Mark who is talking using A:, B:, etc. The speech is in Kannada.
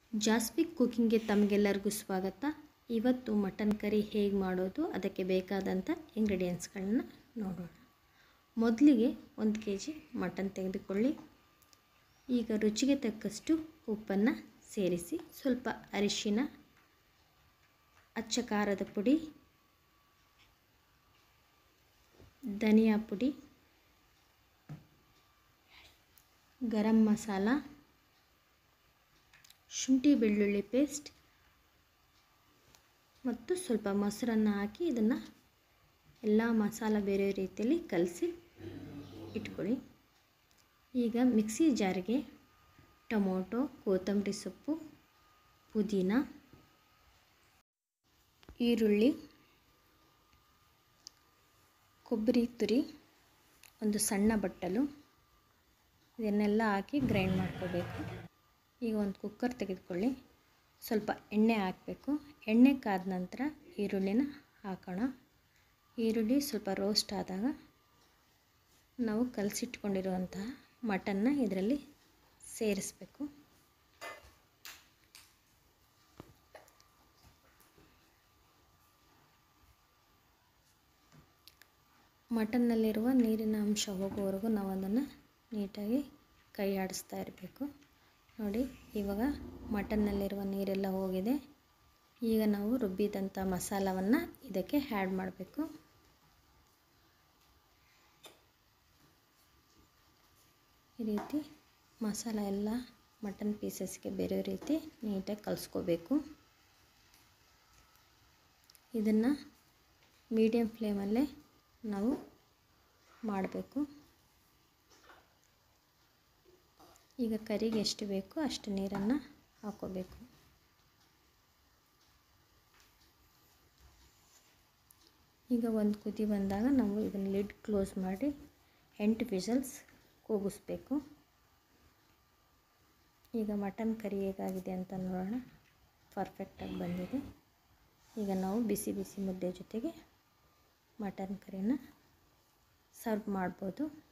A: ಜಾಸ್ಪಿ ಕುಕಿಂಗ್ಗೆ ತಮಗೆಲ್ಲರಿಗೂ ಸ್ವಾಗತ ಇವತ್ತು ಮಟನ್ ಕರಿ ಹೇಗೆ ಮಾಡೋದು ಅದಕ್ಕೆ ಬೇಕಾದಂಥ ಇಂಗ್ರೀಡಿಯೆಂಟ್ಸ್ಗಳನ್ನ ನೋಡೋಣ ಮೊದಲಿಗೆ ಒಂದು ಕೆ ಜಿ ಮಟನ್ ತೆಗೆದುಕೊಳ್ಳಿ ಈಗ ರುಚಿಗೆ ತಕ್ಕಷ್ಟು ಉಪ್ಪನ್ನು ಸೇರಿಸಿ ಸ್ವಲ್ಪ ಅರಿಶಿನ ಅಚ್ಚ ಖಾರದ ಪುಡಿ ಧನಿಯಾ ಪುಡಿ ಗರಂ ಮಸಾಲ ಶುಂಠಿ ಬೆಳ್ಳುಳ್ಳಿ ಪೇಸ್ಟ್ ಮತ್ತು ಸ್ವಲ್ಪ ಮೊಸರನ್ನು ಹಾಕಿ ಇದನ್ನು ಎಲ್ಲ ಮಸಾಲ ಬೇರೆ ರೀತಿಯಲ್ಲಿ ಕಲಸಿ ಇಟ್ಕೊಳ್ಳಿ ಈಗ ಮಿಕ್ಸಿ ಜಾರಿಗೆ ಟೊಮೊಟೊ ಕೊತ್ತಂಬರಿ ಸೊಪ್ಪು ಪುದೀನ ಈರುಳ್ಳಿ ಕೊಬ್ಬರಿ ತುರಿ ಒಂದು ಸಣ್ಣ ಬಟ್ಟಲು ಇದನ್ನೆಲ್ಲ ಹಾಕಿ ಗ್ರೈಂಡ್ ಮಾಡ್ಕೋಬೇಕು ಈಗ ಒಂದು ಕುಕ್ಕರ್ ತೆಗೆದುಕೊಳ್ಳಿ ಸ್ವಲ್ಪ ಎಣ್ಣೆ ಹಾಕಬೇಕು ಎಣ್ಣೆ ಕಾದ ನಂತರ ಈರುಳ್ಳಿನ ಹಾಕೋಣ ಈರುಳ್ಳಿ ಸ್ವಲ್ಪ ರೋಸ್ಟ್ ಆದಾಗ ನಾವು ಕಲಸಿಟ್ಕೊಂಡಿರುವಂತಹ ಮಟನ್ನ ಇದರಲ್ಲಿ ಸೇರಿಸಬೇಕು ಮಟನ್ನಲ್ಲಿರುವ ನೀರಿನ ಅಂಶ ಹೋಗುವವರೆಗೂ ನಾವು ಅದನ್ನು ನೀಟಾಗಿ ಕೈ ಆಡಿಸ್ತಾ ಇರಬೇಕು ನೋಡಿ ಇವಾಗ ಮಟನ್ನಲ್ಲಿರುವ ನೀರೆಲ್ಲ ಹೋಗಿದೆ ಈಗ ನಾವು ರುಬ್ಬಿದಂಥ ಮಸಾಲವನ್ನು ಇದಕ್ಕೆ ಆ್ಯಡ್ ಮಾಡಬೇಕು ಈ ರೀತಿ ಮಸಾಲ ಎಲ್ಲ ಮಟನ್ ಪೀಸಸ್ಗೆ ಬೇರೆ ರೀತಿ ನೀಟಾಗಿ ಕಲಿಸ್ಕೋಬೇಕು ಇದನ್ನು ಮೀಡಿಯಮ್ ಫ್ಲೇಮಲ್ಲೇ ನಾವು ಮಾಡಬೇಕು ಈಗ ಕರಿಗೆ ಎಷ್ಟು ಬೇಕೋ ಅಷ್ಟು ನೀರನ್ನು ಹಾಕೋಬೇಕು ಈಗ ಒಂದು ಕುದಿ ಬಂದಾಗ ನಾವು ಇದನ್ನು ಲಿಡ್ ಕ್ಲೋಸ್ ಮಾಡಿ ಎಂಟು ವಿಸಲ್ಸ್ ಕೂಗಿಸ್ಬೇಕು ಈಗ ಮಟನ್ ಕರಿ ಹೇಗಾಗಿದೆ ಅಂತ ನೋಡೋಣ ಪರ್ಫೆಕ್ಟಾಗಿ ಬಂದಿದೆ ಈಗ ನಾವು ಬಿಸಿ ಬಿಸಿ ಮುದ್ದೆ ಜೊತೆಗೆ ಮಟನ್ ಕರಿನ ಸರ್ವ್ ಮಾಡ್ಬೋದು